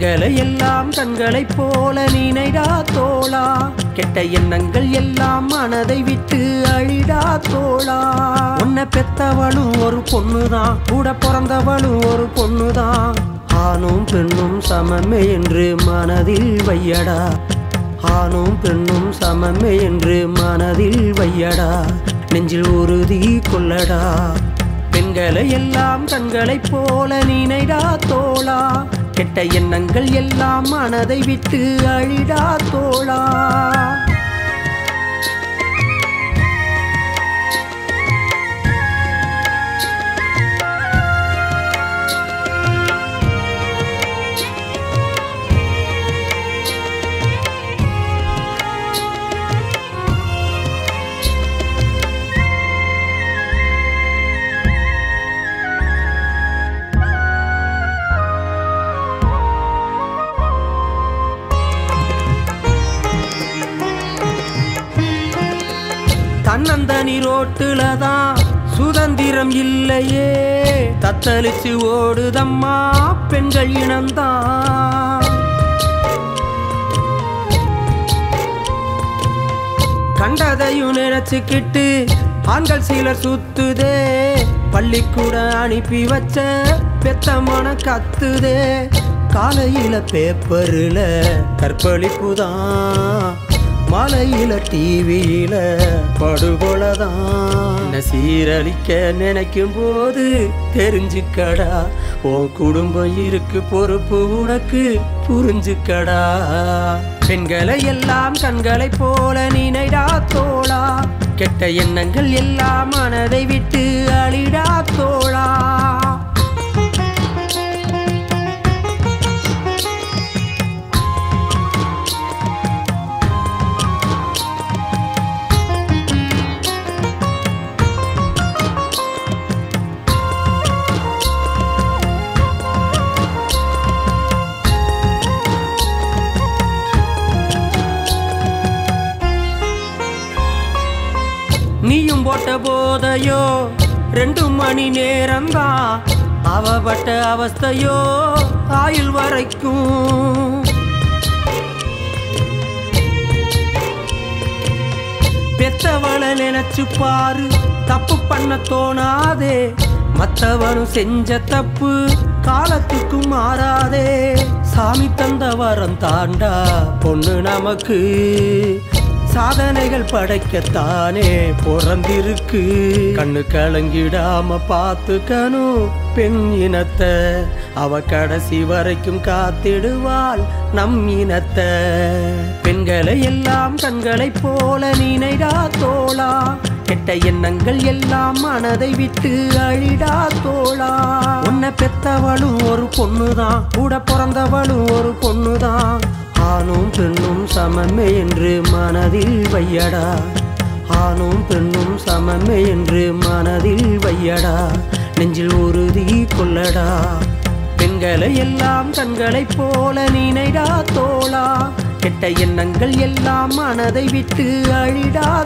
பெண்களை எல்லாம் கண்களைப் போல நினைடா தோளா கெட்ட எண்ணங்கள் எல்லாம் மனதை விட்டு அழிடா தோளா உன்னை பெத்தவளும் ஒரு பொண்ணுதான் கூட பிறந்தவளும் ஒரு பொண்ணுதான் ஆணும் பெண்ணும் சமமே என்று மனதில் வையடா ஆணும் பெண்ணும் சமமே என்று மனதில் வையடா நெஞ்சில் உறுதி கொள்ளடா பெண்களை எல்லாம் கண்களைப் போல நினைடா தோளா கெட்ட எண்ணங்கள் எல்லாம் மனதை விட்டு அழிடா தோளா தன்னந்தனி ரோட்டுல தான் சுதந்திரம் இல்லையே தத்தளிச்சு ஓடுதம்மா பெண்கள் இனம்தான் கண்டதையும் நினைச்சுக்கிட்டு ஆண்கள் சிலர் சுத்துதே பள்ளிக்கூட அனுப்பி வச்ச பெத்த மன கத்துதே காலையில பேப்பரில் கற்பழிப்புதான் மலையில டிவியில படுகொலைதான் சீரழிக்க நினைக்கும் போது தெரிஞ்சுக்கடா உன் குடும்பம் இருக்கு பொறுப்பு உனக்கு புரிஞ்சுக்கடா பெண்களை எல்லாம் கண்களைப் போல நினைடா தோளா கெட்ட எண்ணங்கள் எல்லாம் மனதை விட்டு அழிடா தோளா நீயும் போட்ட போதையோ ரெண்டு மணி நேரம்தான் அவ பட்ட அவஸ்தையோ ஆயுள் வரைக்கும் பெத்தவளை நினைச்சு பாரு தப்பு பண்ண தோணாதே மத்தவனும் செஞ்ச தப்பு காலத்துக்கு மாறாதே சாமி தந்த வரம் தாண்டா பொண்ணு நமக்கு சாதனைகள் படைக்கத்தானே பிறந்திருக்கு கண்ணு கலங்கிடாம பார்த்துக்கணும் பெண் இனத்தை அவ கடைசி வரைக்கும் காத்திடுவாள் நம் இனத்தை பெண்களை எல்லாம் கண்களைப் போல நினைடா தோளா கெட்ட எண்ணங்கள் எல்லாம் மனதை விட்டு அழிடா தோளா உன்னை பெத்தவளும் ஒரு பொண்ணுதான் கூட பிறந்தவளும் ஒரு பொண்ணுதான் ஆணும் பெண்ணும் சமமே என்று மனதில் வையடா ஆணும் பெண்ணும் சமமே என்று மனதில் வையடா நெஞ்சில் உறுதி கொள்ளடா பெண்களை எல்லாம் கண்களைப் போல நினைடா தோளா கெட்ட எண்ணங்கள் எல்லாம் மனதை விட்டு அழிடா